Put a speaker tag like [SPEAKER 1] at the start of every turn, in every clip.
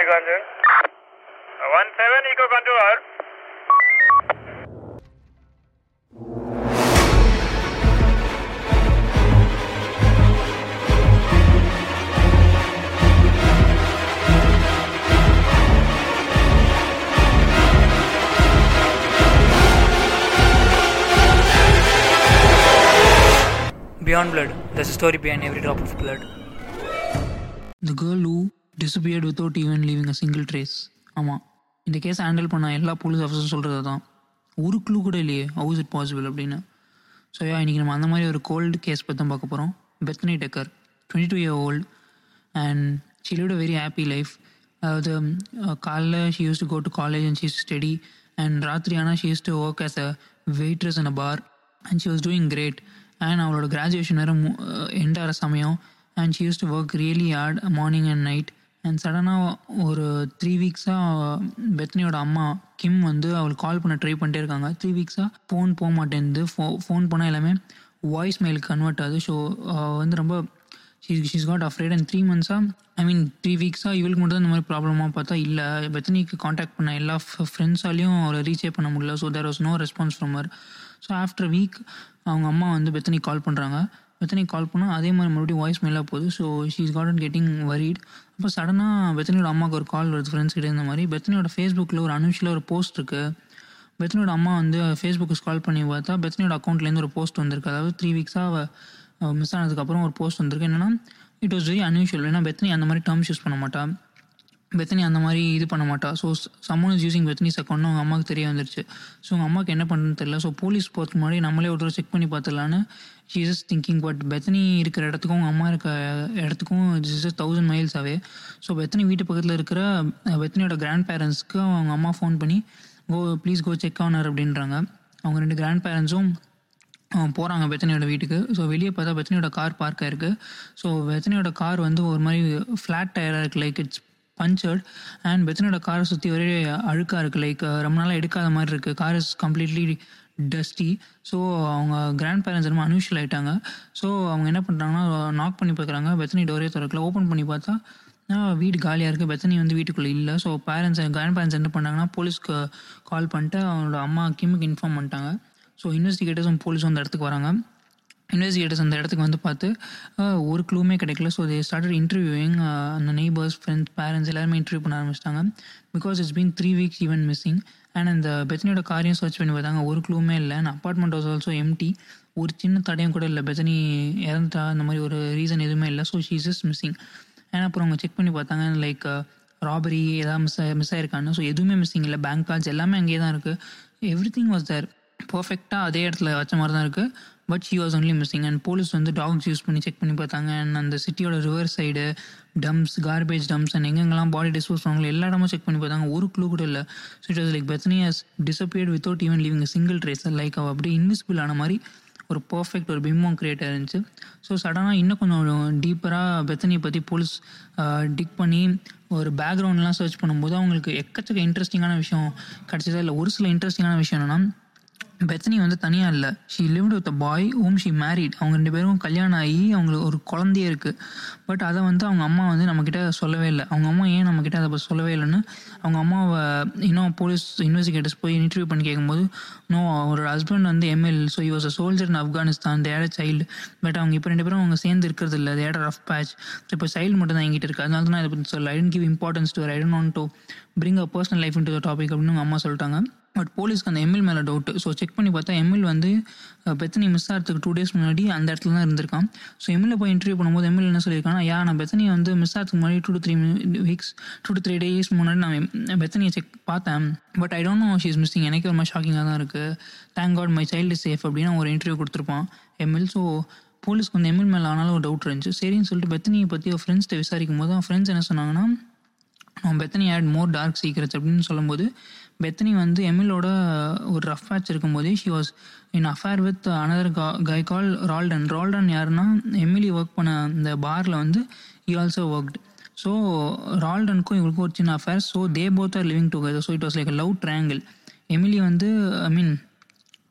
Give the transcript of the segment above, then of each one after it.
[SPEAKER 1] Echo Control. Uh, One seven Echo Control. out.
[SPEAKER 2] Beyond blood, there's a story behind every drop of blood.
[SPEAKER 3] The girl who disappeared without even leaving a single trace ஆமாம் இந்த கேஸை handle பண்ண எல்லா police ஆஃபீஸரும் சொல்கிறது தான் ஒரு clue கூட இல்லையே ஹவுஸ் இட் பாசிபிள் அப்படின்னு ஸோ யா இன்றைக்கி நம்ம அந்த மாதிரி ஒரு கோல்டு கேஸ் பற்றி தான் பார்க்க போகிறோம் Bethany Decker twenty two year old and she lived a very happy life அதாவது அஹ், காலைல she used to go to college and she study and ராத்திரி ஆனால் she used to work as a waitress in a bar and she was doing great and அவளோட graduation வேறு end ஆகிற சமயம் and she used to work really hard morning and night and சடனாக ஒரு three வீக்ஸாக பெத்னியோட அம்மா கிம் வந்து அவளுக்கு கால் பண்ண ட்ரை பண்ணிட்டே இருக்காங்க த்ரீ வீக்ஸாக ஃபோன் போக மாட்டேங்குது ஃபோ ஃபோன் பண்ணால் எல்லாமே வாய்ஸ் மெயிலுக்கு கன்வெர்ட் ஆகுது ஸோ வந்து ரொம்ப she she's got afraid and three மந்த்ஸாக ஐ மீன் த்ரீ வீக்ஸாக இவளுக்கு மட்டும் தான் இந்த மாதிரி ப்ராப்ளமாக பார்த்தா இல்லை பெத்தனிக்கு காண்டாக்ட் பண்ண எல்லா ஃப்ரெண்ட்ஸாலையும் அவளை ரீச்சே பண்ண முடியல so there was no response from her so after week அவங்க அம்மா வந்து பெத்தனி கால் பண்ணுறாங்க பெத்தனி கால் பண்ணால் அதே மாதிரி மறுபடியும் வாய்ஸ் மெயிலாக போகுது so she is got and getting worried அப்போ சடனாக பெத்தனியோட அம்மாவுக்கு ஒரு கால் வருது ஃப்ரெண்ட்ஸ் கிட்ட இந்த மாதிரி பெத்தனியோட ஃபேஸ்புக்கில் ஒரு அனுஷில் ஒரு போஸ்ட் இருக்குது பெத்னியோட அம்மா வந்து ஃபேஸ்புக்கு ஸ்கால் பண்ணி பார்த்தா பெத்னியோட அக்கௌண்ட்லேருந்து ஒரு போஸ்ட் வந்திருக்கு அதாவது த்ரீ வீக்ஸாக மிஸ் ஆனதுக்கப்புறம் ஒரு போஸ்ட் வந்திருக்கு என்னென்னா இட் வாஸ் வெரி அன்யூஷுவல் ஏன்னா பெத்னி அந்த மாதிரி டேர்ம்ஸ் யூஸ் பண்ண மாட்டா பெத்தனி அந்த மாதிரி இது பண்ண மாட்டா so someone is using Bethany's account அவங்க அம்மாவுக்கு தெரிய வந்துருச்சு ஸோ உங்கள் அம்மாவுக்கு என்ன பண்ணுறதுன்னு தெரியல ஸோ போலீஸ் போகிறதுக்கு முன்னாடி நம்மளே ஒரு தடவை செக் பண்ணி பார்த்துடலான்னு she is thinking but Bethany இருக்கிற இடத்துக்கும் அவங்க அம்மா இருக்க இடத்துக்கும் is thousand miles away so Bethany வீட்டு பக்கத்தில் இருக்கிற அஹ், பெத்தனியோட கிராண்ட் பேரண்ட்ஸ்க்கு அவங்க அம்மா ஃபோன் பண்ணி go please go check on her அப்படின்றாங்க அவங்க ரெண்டு கிராண்ட் பேரண்ட்ஸும் போகிறாங்க பெத்தனியோட வீட்டுக்கு ஸோ வெளியே பார்த்தா பெத்தனியோட கார் பார்க் ஆயிருக்கு ஸோ பெத்தனியோட கார் வந்து ஒரு மாதிரி ஃப்ளாட் டயராக இருக்குது லைக் இட்ஸ் பஞ்சர்ட் அண்ட் பெத்தனியோட காரை சுற்றி ஒரே அழுக்காக இருக்குது லைக் ரொம்ப நாளாக எடுக்காத மாதிரி இருக்குது car is completely dusty so அவங்க கிராண்ட் பேரண்ட்ஸ் ரொம்ப அன்யூஷுவல் ஆகிட்டாங்க ஸோ அவங்க என்ன பண்ணுறாங்கன்னா நாக் பண்ணி பார்க்குறாங்க பெத்தனி டோரே திறக்கல ஓப்பன் பண்ணி பார்த்தா ஆஹ் வீடு காலியாக இருக்குது பெத்தனி வந்து வீட்டுக்குள்ளே இல்லை ஸோ பேரண்ட்ஸ் கிராண்ட் பேரண்ட்ஸ் என்ன பண்ணாங்கன்னா போலீஸ்க்கு கால் பண்ணிட்டு அவங்களோட அம்மா கிம்முக்கு இன்ஃபார்ம் பண்ணிட்டாங்க ஸோ இன்வெஸ்டிகேட்டர்ஸும் போலீஸும் அந்த இடத்துக்கு வராங்க இன்வெஸ்டிகேட்டர்ஸ் அந்த இடத்துக்கு வந்து பார்த்து ஆஹ், ஒரு க்ளூமே கிடைக்கல ஸோ தே ஸ்டார்டட் இன்டர்வியூவிங் அந்த நெய்பர்ஸ் ஃப்ரெண்ட்ஸ் பேரண்ட்ஸ் எல்லாருமே இன்டர்வியூ பண்ண ஆரம்பிச்சிட்டாங்க because it's been three weeks even missing and அந்த பெத்தனியோட காரியம் சர்ச் பண்ணி பார்த்தாங்க ஒரு க்ளூமே இல்லை and apartment was also empty ஒரு சின்ன தடையும் கூட இல்லை பெத்தனி இறந்துட்டா அந்த மாதிரி ஒரு ரீசன் எதுவுமே இல்லை ஸோ ஷீ இஸ் மிஸ்ஸிங் ஏன்னா அப்புறம் அவங்க செக் பண்ணி பார்த்தாங்க லைக் ராபரி ஏதாவது மிஸ் மிஸ் ஆயிருக்கான்னு ஸோ எதுவுமே மிஸ்ஸிங் இல்லை பேங்க் கார்ட்ஸ் எல்லாமே அங்கேயே தான் இருக்குது எவ்ரி திங் வாஸ் தேர் பர்ஃபெக்டாக அதே இடத்துல வச்ச மாதிரி தான் இருக்குது but she was only missing and police வந்து டாக்ஸ் யூஸ் பண்ணி செக் பண்ணி பார்த்தாங்க அண்ட் அந்த சிட்டியோட river side dumps garbage dumps and எங்கெங்கெல்லாம் பாடி டிஸ்போஸ் பண்ணுவாங்களோ எல்லா இடமும் செக் பண்ணி பார்த்தாங்க ஒரு க்ளூ கூட இல்லை so it was like Bethany has disappeared without even leaving single trace like அவள் அப்படியே இன்விசிபிள் ஆன மாதிரி ஒரு பர்ஃபெக்ட் ஒரு பிம்பம் கிரியேட் ஆயிருந்துச்சு ஸோ சடனாக இன்னும் கொஞ்சம் டீப்பராக பெத்தனியை பற்றி போலீஸ் டிக் பண்ணி ஒரு பேக்ரவுண்ட்லாம் சர்ச் பண்ணும்போது அவங்களுக்கு எக்கச்சக்க இன்ட்ரெஸ்டிங்கான விஷயம் கிடச்சதா இல்லை ஒரு சில இன்ட்ரெஸ்டிங்கான விஷயம் என்னென்னா பெத்தனி வந்து தனியாக இல்லை she lived with a boy home she married அவங்க ரெண்டு பேரும் கல்யாணம் ஆகி அவங்களுக்கு ஒரு குழந்தையே இருக்குது பட் அதை வந்து அவங்க அம்மா வந்து நம்மக்கிட்ட சொல்லவே இல்லை அவங்க அம்மா ஏன் நம்மக்கிட்ட அதை பத்தி சொல்லவே இல்லைன்னு அவங்க அம்மாவை இன்னும் போலீஸ் இன்வெஸ்டிகேட்டர்ஸ் போய் இன்டர்வியூ பண்ணி கேட்கும்போது நோ அவரோட ஹஸ்பண்ட் வந்து Emil so he was a soldier in Afghanistan தேட சைல்டு பட் அவங்க இப்போ ரெண்டு பேரும் அவங்க சேர்ந்து இருக்கிறது இல்லை தேட ரஃப் பேட்ச் இப்போ சைல்டு மட்டும் தான் எங்கிட்ட இருக்குது அதனால தான் நான் இதை பற்றி சொல்ல I didn't give importance to I don't want to bring a personal life into topic அப்படின்னு அவங்க அம்மா சொல்லிட்டாங்க பட் போலீஸ்க்கு அந்த எம்எல் மேலே டவுட்டு ஸோ செக் பண்ணி பார்த்தா எம்எல் வந்து அஹ், பெத்தனி மிஸ் ஆகிறதுக்கு டூ டேஸ் முன்னாடி அந்த இடத்துல தான் இருந்திருக்கான் ஸோ எம்எல்ஏ போய் இன்டர்வியூ பண்ணும்போது எம்எல் என்ன சொல்லியிருக்காங்கன்னா யா நான் பெத்தனி வந்து மிஸ் ஆகிறதுக்கு முன்னாடி two to three weeks two to three days முன்னாடி நான் பெத்தனியை செக் பார்த்தேன் but I don't know she is missing எனக்கே ஒரு மாதிரி ஷாக்கிங்காக தான் இருக்குது thank God my child safe அப்படின்னு ஒரு இன்டர்வியூ கொடுத்துருப்பான் எம்எல் ஸோ போலீஸ்க்கு வந்து எம்எல் மேலே ஆனாலும் ஒரு டவுட் இருந்துச்சு சரின்னு சொல்லிட்டு பெத்தனியை பற்றி ஒரு ஃப்ரெண்ட்ஸ்கிட்ட விசாரிக்கும் போது அவன் ஃப்ரெண்ட்ஸ் என்ன சொன்னாங்கன்னா அவன் Bethany had more dark secrets அப்படின்னு சொல்லும்போது பெத்தனி வந்து எமிலோட ஒரு ரஃப் மேட்ச் இருக்கும்போது she was in affair with another guy call Ralston Ralston யாருன்னா எமிலி ஒர்க் பண்ண இந்த பாரில் வந்து ஈ ஆல்சோ ஒர்க்டு ஸோ ரால்டனுக்கும் இவருக்கும் ஒரு சின்ன affair so they both are living together so it was like love triangle Emily வந்து ஐ மீன்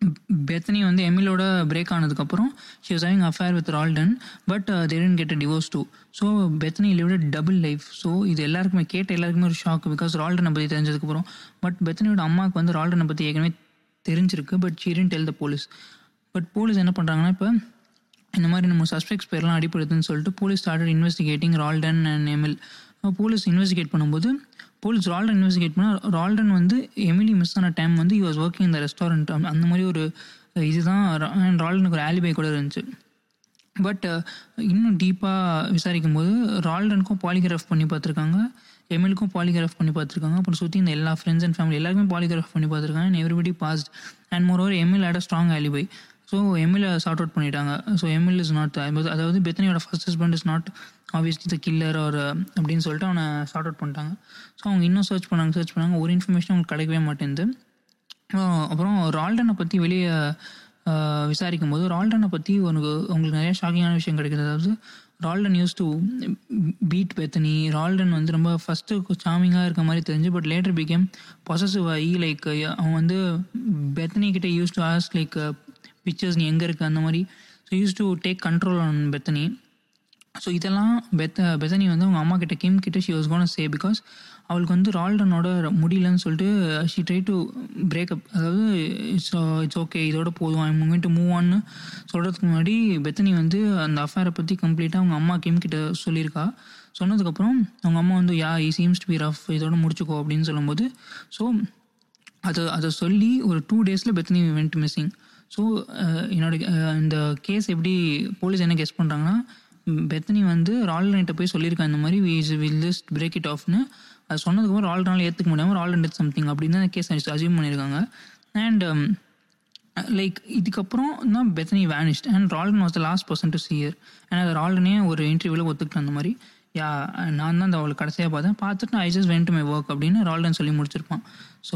[SPEAKER 3] பெத்தனி வந்து எமிலோட பிரேக் ஆனதுக்கப்புறம் she was having affair with ரால்டன் but they aren't get a divorce too so Bethany lived double life so இது எல்லாருக்குமே கேட்ட எல்லாருக்குமே ஒரு shock because ரால்டனை பற்றி தெரிஞ்சதுக்கப்புறம் பட் பெத்தனியோட அம்மாவுக்கு வந்து ரால்டனை பற்றி ஏற்கனவே தெரிஞ்சிருக்கு but she didn't tell the police but police என்ன பண்ணுறாங்கன்னா இப்போ இந்த மாதிரி நம்ம சஸ்பெக்ட்ஸ் பேர்லாம் அடிப்படுதுன்னு சொல்லிட்டு police started investigating Ralston and Emil police investigate பண்ணும்போது போலீஸ் ரால்டன் இன்வெஸ்டிகேட் பண்ணால் ரால்டன் வந்து எமிலி மிஸ் ஆன டைம் வந்து யூ வாஸ் ஒர்க்கிங் இந்த ரெஸ்டாரண்ட் அந்த மாதிரி ஒரு இதுதான் அண்ட் ரால்டனுக்கு ஒரு ஆலிபை கூட இருந்துச்சு பட் இன்னும் டீப்பாக விசாரிக்கும் போது ரால்டனுக்கும் பாலிகிராஃப் பண்ணி பார்த்துருக்காங்க எமிலுக்கும் பாலிகிராஃப் பண்ணி பார்த்துருக்காங்க அப்புறம் சுற்றி இந்த எல்லா ஃப்ரெண்ட்ஸ் அண்ட் ஃபேமிலி எல்லாருக்குமே பாலிகிராஃப் பண்ணி பார்த்துருக்காங்க and everybody passed and moreover Emil had strong alibi so Emil sort out பண்ணிட்டாங்க ஸோ எமில் இஸ் நாட் அதாவது பெத்தனியோட first husband is not obviously the killer ஒரு அப்படின்னு சொல்லிட்டு அவனை சார்ட் அவுட் பண்ணிட்டாங்க ஸோ அவங்க இன்னும் சர்ச் பண்ணாங்க சர்ச் பண்ணாங்க ஒரு இன்ஃபர்மேஷன் அவங்களுக்கு கிடைக்கவே மாட்டேங்குது அப்புறம் ரால்டனை பற்றி வெளியே விசாரிக்கும் போது ரால்டனை பற்றி உனக்கு உங்களுக்கு நிறைய ஷாக்கிங்கான விஷயம் கிடைக்குது அதாவது Ralston used to beat Bethany Ralston வந்து ரொம்ப ஃபஸ்ட்டு சாமிங்காக இருக்க மாதிரி தெரிஞ்சு பட் லேட்டர் பிகேம் பொசசிவ் ஆகி லைக் அவன் வந்து பெத்தனி கிட்ட used to ask like pictures நீ எங்கே இருக்க அந்த மாதிரி so used to take control on Bethany so இதெல்லாம் பெத்த பெத்தனி வந்து அவங்க அம்மா கிட்ட கிம் கிட்ட she was gonna say because அவளுக்கு வந்து ரால்டனோட முடியலன்னு சொல்லிட்டு ஷி ட்ரை டு பிரேக்கப் அதாவது இட்ஸ் இட்ஸ் ஓகே இதோட போதும் ஐ மூமெண்ட் டு மூவ் ஆன்னு சொல்கிறதுக்கு முன்னாடி பெத்தனி வந்து அந்த அஃபேரை பற்றி கம்ப்ளீட்டாக அவங்க அம்மா கிம் கிட்ட சொல்லியிருக்கா சொன்னதுக்கப்புறம் அவங்க அம்மா வந்து yeah he seems to be rough இதோட முடிச்சுக்கோ அப்படின்னு சொல்லும்போது ஸோ அதை அதை சொல்லி ஒரு டூ டேஸில் பெத்தனி வெண்ட் மிஸ்ஸிங் ஸோ என்னோட இந்த கேஸ் எப்படி போலீஸ் என்ன கெஸ் பண்ணுறாங்கன்னா பெத்தனி வந்து ரால்டன்கிட்ட போய் சொல்லியிருக்கேன் இந்த மாதிரி we will just break it ஆஃப்னு அது சொன்னதுக்கப்புறம் ரால்டனால் ஏற்றுக்க முடியாமல் ரால்டன் டெத் சம்திங் அப்படின்னு தான் கேஸ் அசியூம் பண்ணியிருக்காங்க அண்ட் லைக் இதுக்கப்புறம் தான் Bethany vanished and Ralston was the last person to see her ஏன்னா அது ரால்டனே ஒரு இன்டர்வியூவில் ஒத்துக்கிட்டேன் அந்த மாதிரி யா நான் தான் அந்த அவளை கடைசியாக பார்த்தேன் பார்த்துட்டு I just went my work அப்படின்னு ரால்டன் சொல்லி முடிச்சிருப்பான் ஸோ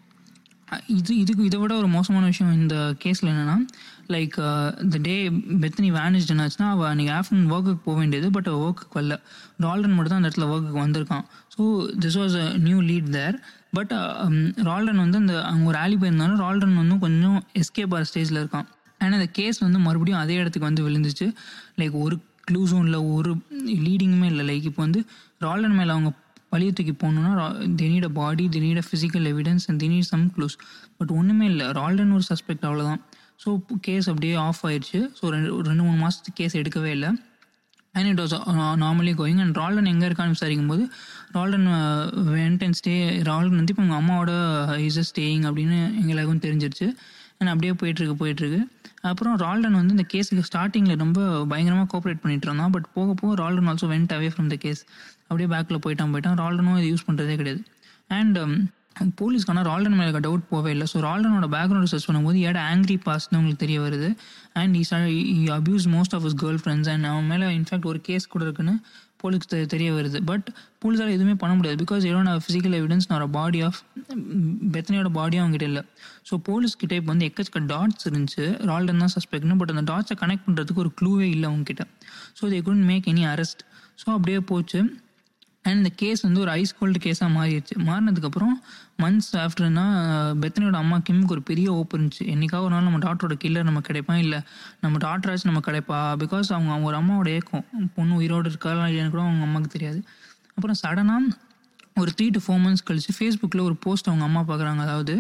[SPEAKER 3] இது இதுக்கு இதை விட ஒரு மோசமான விஷயம் இந்த கேஸில் என்னென்னா லைக் இந்த டே பெத்தனி வேனிஸ்ட் என்னாச்சுன்னா அவள் அன்றைக்கி ஆஃப்டர்நூன் ஒர்க்குக்கு போக வேண்டியது பட் அவள் ஒர்க்குக்கு வரல ரால்டன் மட்டும் தான் அந்த இடத்துல ஒர்க்குக்கு வந்திருக்கான் so this was a new lead there but Ralston வந்து அந்த அவங்க ஒரு ஆலி போயிருந்தாலும் ரால்டன் வந்து கொஞ்சம் எஸ்கேப் ஆகிற ஸ்டேஜில் இருக்கான் ஏன்னா இந்த கேஸ் வந்து மறுபடியும் அதே இடத்துக்கு வந்து விழுந்துச்சு லைக் ஒரு க்ளூஸும் இல்லை ஒரு லீடிங்குமே இல்லை லைக் இப்போ வந்து ரால்டன் மேலே அவங்க பழிய தூக்கி போகணுன்னா they need a body they need a physical evidence and they need some clues but ஒன்றுமே இல்லை ரால்டன் ஒரு சஸ்பெக்ட் அவ்வளோதான் ஸோ கேஸ் அப்படியே ஆஃப் ஆயிடுச்சு ஸோ ரெண்டு ரெண்டு மூணு மாதத்துக்கு கேஸ் எடுக்கவே இல்லை and it was normally going and Ralston எங்கே இருக்கான்னு விசாரிக்கும் போது Ralston went and stay Ralston வந்து இப்போ உங்கள் அம்மாவோட இஸ் ஸ்டேயிங் அப்படின்னு எங்களுக்கும் தெரிஞ்சிருச்சு அண்ட் அப்படியே போயிட்டுருக்கு போயிட்டுருக்கு அப்புறம் ரால்டன் வந்து இந்த கேஸுக்கு ஸ்டார்டிங்கில் ரொம்ப பயங்கரமாக கோஆப்ரேட் பண்ணிட்டு இருந்தான் பட் போக போக Ralston also went away from the case அப்படியே பேக்கில் போயிட்டான் போயிட்டான் ரால்டனும் இது யூஸ் பண்ணுறதே கிடையாது அண்ட் போலீஸ்க்கான ரால்டன் மேலே டவுட் போவே இல்லை ஸோ ரால்டனோட பேக்ரவுண்ட் சர்ச் பண்ணும்போது ஏட ஆங்கிரி பாஸ்ட்னு உங்களுக்கு தெரிய வருது and he abuse most of his girl friends and அவன் மேலே இன்ஃபேக்ட் ஒரு கேஸ் கூட இருக்குன்னு போலீஸ் தெரிய வருது பட் போலீஸால் எதுவுமே பண்ண முடியாது பிகாஸ் எவ்வளோ நான் ஃபிசிக்கல் எவிடன்ஸ் நான் பாடி ஆஃப் பெத்தனையோட பாடியும் அவங்ககிட்ட இல்லை ஸோ போலீஸ் கிட்டே இப்போ வந்து எக்கச்சக்க டாட்ஸ் இருந்துச்சு ரால்டன் தான் சஸ்பெக்ட்னு பட் அந்த டாட்ஸை கனெக்ட் பண்ணுறதுக்கு ஒரு க்ளூவே இல்லை அவங்ககிட்ட so they couldn't make any arrest so அப்படியே போச்சு அண்ட் இந்த கேஸ் வந்து ஒரு ஐஸ் கோல்டு கேஸாக மாறிடுச்சு மாறினதுக்கப்புறம் மந்த்ஸ் ஆஃப்டர்னா பெத்தனியோட அம்மா கிம்க்கு ஒரு பெரிய ஓப் இருந்துச்சு என்றைக்காவது ஒரு நாள் நம்ம டாக்டரோட கில்லர் நம்ம கிடைப்பா இல்லை நம்ம டாக்டராச்சும் நம்ம கிடைப்பா பிகாஸ் அவங்க அவங்க ஒரு அம்மாவோட ஏக்கம் பொண்ணு உயிரோடு இருக்கா இல்லைன்னு கூட அவங்க அம்மாவுக்கு தெரியாது அப்புறம் சடனாக ஒரு த்ரீ டு ஃபோர் மந்த்ஸ் கழிச்சு ஃபேஸ்புக்கில் ஒரு போஸ்ட் அவங்க அம்மா பார்க்குறாங்க அதாவது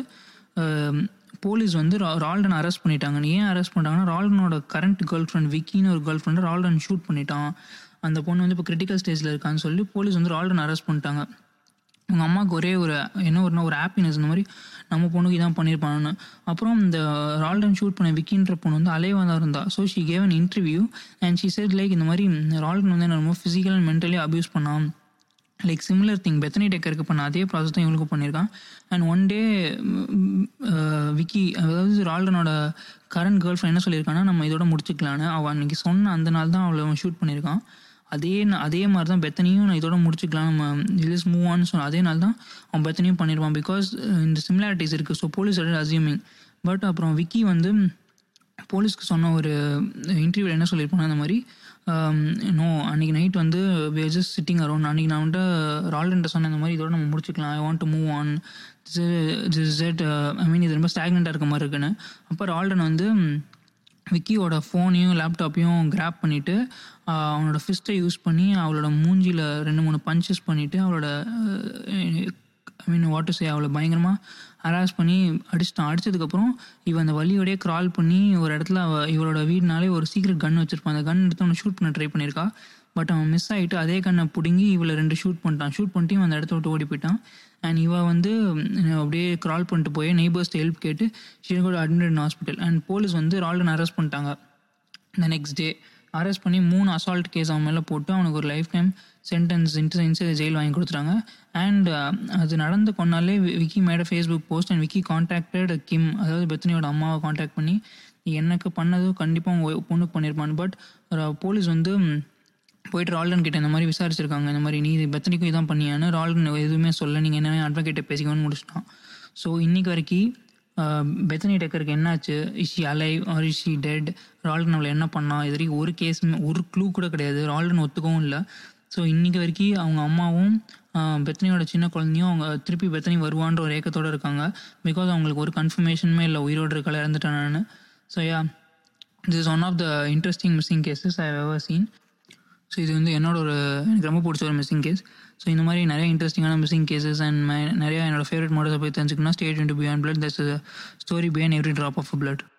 [SPEAKER 3] போலீஸ் வந்து ரால்டன் அரெஸ்ட் பண்ணிட்டாங்க ஏன் அரெஸ்ட் பண்ணிட்டாங்கன்னா ரால்டனோட கரண்ட் கேர்ள் ஃப்ரெண்ட் விக்கின்னு ஒரு கேர்ள் ஃப்ரெண்டு ரால்டன் ஷூட் பண்ணிட்டான் அந்த பொண்ணு வந்து இப்போ கிரிட்டிக்கல் ஸ்டேஜில் இருக்கான்னு சொல்லி போலீஸ் வந்து ரால்டன் அரெஸ்ட் பண்ணிட்டாங்க அவங்க அம்மாவுக்கு ஒரே ஒரு என்ன ஒரு ஒரு ஹாப்பினஸ் இந்த மாதிரி நம்ம பொண்ணுக்கு இதான் பண்ணியிருப்பான்னு அப்புறம் இந்த ரால்டன் ஷூட் பண்ண விக்கின்ற பொண்ணு வந்து அலைவாக தான் இருந்தா so she gave an interview and she said like இந்த மாதிரி ரால்டன் வந்து என்ன ரொம்ப ஃபிசிக்கல் அண்ட் மென்டலி அப்யூஸ் பண்ணான் லைக் சிமிலர் திங் பெத்தனி டேக்கருக்கு பண்ண அதே ப்ராசஸ் தான் இவங்களுக்கு பண்ணியிருக்கான் அண்ட் ஒன் டே விக்கி அதாவது ரால்டனோட கரண்ட் கேர்ள் ஃப்ரெண்ட் என்ன சொல்லியிருக்கான்னா நம்ம இதோட முடிச்சுக்கலான்னு அவன் அன்றைக்கி சொன்ன அந்த நாள் தான் அவளை அவன் ஷூட் பண்ணியிருக்கான் அதே அதே மாதிரி தான் பெத்தனையும் நான் இதோட முடிச்சுக்கலாம் நம்ம ரிலீஸ் மூவ் ஆன்னு சொன்ன அதே நாள் தான் அவன் பெத்தனையும் பண்ணியிருப்பான் பிகாஸ் இந்த சிமிலாரிட்டிஸ் இருக்குது ஸோ போலீஸ் அசியூமிங் பட் அப்புறம் விக்கி வந்து போலீஸ்க்கு சொன்ன ஒரு இன்டர்வியூவில் என்ன சொல்லியிருப்பாங்க அந்த மாதிரி நோ அன்றைக்கி நைட் வந்து we are just sitting around அன்றைக்கி நான் வந்துட்டு ரால்டன்ட்ட சொன்னேன் இந்த மாதிரி இதோட நம்ம முடிச்சுக்கலாம் I want to move on this it I mean இது ரொம்ப ஸ்டாக்னண்ட்டாக இருக்க மாதிரி இருக்குன்னு அப்போ ரால்டன் வந்து ம், விக்கியோட ஃபோனையும் லேப்டாப்பையும் கிராப் பண்ணிவிட்டு அவனோட ஃபிஸ்ட்டை யூஸ் பண்ணி அவளோட மூஞ்சியில் ரெண்டு மூணு பஞ்சஸ் பண்ணிவிட்டு அவளோட ஐ மீன் வாட் டு சே அவளை பயங்கரமாக ஹராஸ் பண்ணி அடிச்சிட்டான் அடிச்சதுக்கப்புறம் இவன் அந்த வழியோடய க்ரால் பண்ணி ஒரு இடத்துல அவ இவளோட வீடுனாலே ஒரு சீக்ரெட் கன் வச்சிருப்பான் அந்த கன் எடுத்து அவனை ஷூட் பண்ண ட்ரை பண்ணியிருக்கா பட் அவன் மிஸ் ஆகிட்டு அதே கண்ணை பிடுங்கி இவளை ரெண்டு ஷூட் பண்ணிட்டான் ஷூட் பண்ணிட்டு இவன் அந்த இடத்த விட்டு ஓடி போயிட்டான் அண்ட் இவ வந்து உம், அப்படியே க்ரால் பண்ணிட்டு போய் நெய்பர்ஸ்ட்டு ஹெல்ப் கேட்டு she's admit in hospital and police வந்து ரால்டன் அரெஸ்ட் பண்ணிட்டாங்க இந்த நெக்ஸ்ட் டே அரெஸ்ட் பண்ணி மூணு அசால்ட் கேஸ் அவன் மேலே போட்டு அவனுக்கு ஒரு life time sentence inside jail வாங்கி கொடுத்துட்டாங்க அண்ட் அது நடந்து கொண்டாலே Vicky made Facebook post and Vicky contacted Kim அதாவது பெத்தனியோட அம்மாவை காண்டாக்ட் பண்ணி "நீ எனக்கு பண்ணது கண்டிப்பாக உங்கள் பொண்ணுக்கு பண்ணியிருப்பான் பட் போலீஸ் வந்து ம், போயிட்டு ரால்டன் கிட்ட இந்த மாதிரி விசாரிச்சிருக்காங்க இந்த மாதிரி நீ இது பெத்தனிக்கும் இதான் பண்ணியான்னு ரால்டன் எதுவுமே சொல்ல நீங்கள் என்ன அட்வொகேட்டை பேசிக்கோன்னு முடிச்சிட்டான் ஸோ இன்னைக்கு வரைக்கும் பெத்தனி டெக்கருக்கு என்னாச்சு இஷி அலை ஆர் இஷி டெட் ரால்டன் அவளை என்ன பண்ணா இது வரைக்கும் ஒரு கேஸ் ஒரு க்ளூ கூட கிடையாது ரால்டன் ஒத்துக்கவும் இல்லை ஸோ இன்னைக்கு வரைக்கும் அவங்க அம்மாவும் ஆஹ், பெத்தனியோட சின்ன குழந்தையும் அவங்க திருப்பி பெத்தனி வருவான்ற ஒரு ஏக்கத்தோடு இருக்காங்க பிகாஸ் அவங்களுக்கு ஒரு கன்ஃபர்மேஷனுமே இல்லை உயிரோடு இருக்கல இறந்துட்டானு so yeah this is one of the interesting missing cases I ever seen so இது வந்து என்னோட ஒரு எனக்கு ரொம்ப பிடிச்ச ஒரு மிஸ்ஸிங் கேஸ் ஸோ இந்த மாதிரி நிறைய இன்ட்ரெஸ்டிங்கான மிஸ்ஸிங் கேசஸ் அண்ட் நிறைய என்னோட ஃபேவரட் மாடல்ஸை போய் தெரிஞ்சுக்கணும் stayed into beyond blood this story beyond every drop of blood